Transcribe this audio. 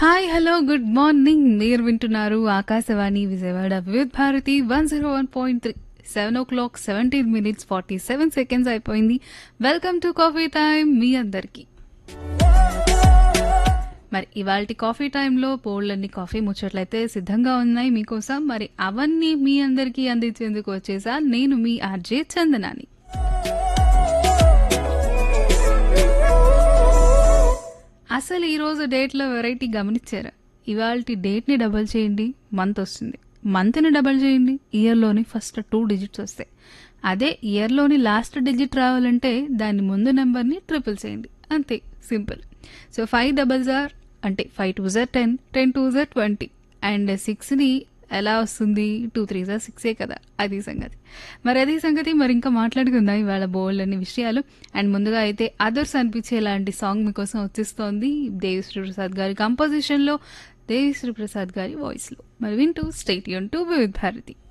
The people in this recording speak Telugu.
హాయ్ హలో గుడ్ మార్నింగ్ మీరు వింటున్నారు Akashvani Vijayawada Vividh Bharati one zero one point three seven o'clock seventeen minutes forty seven seconds అయిపోయింది వెల్కమ్ టు కాఫీ టైం మీ అందరికీ మరి ఇవాళ కాఫీ టైంలో బోల్డ్లన్నీ కాఫీ ముచ్చట్లయితే సిద్ధంగా ఉన్నాయి మీకోసం మరి అవన్నీ మీ అందరికీ అందించేందుకు వచ్చేసా నేను మీ ఆర్జే చందనాని అసలు ఈరోజు డేట్లో వెరైటీ గమనించారా ఇవాళ డేట్ని డబల్ చేయండి మంత్ వస్తుంది మంత్ని డబల్ చేయండి ఇయర్లోని ఫస్ట్ టూ డిజిట్స్ వస్తాయి అదే ఇయర్లోని లాస్ట్ డిజిట్ రావాలంటే దాని ముందు నెంబర్ని ట్రిపుల్ చేయండి అంతే సింపుల్ సో ఫైవ్ డబల్ జార్ అంటే ఫైవ్ టూ జార్ టెన్ టెన్ టూ జార్ ట్వంటీ అండ్ సిక్స్ని ఎలా వస్తుంది టూ త్రీ జార్ సిక్సే కదా అది సంగతి మరి అది సంగతి మరి ఇంకా మాట్లాడుకుందాం ఇవాళ బోల్డ్ అన్ని విషయాలు అండ్ ముందుగా అయితే అదర్స్ అనిపించే లాంటి సాంగ్ మీకోసం వచ్చేస్తోంది దేవిశ్రీ ప్రసాద్ గారి కంపోజిషన్లో దేవిశ్రీ ప్రసాద్ గారి వాయిస్లో మరి వింటూ స్టేట్ యూన్ టు వివిధ్ భారతి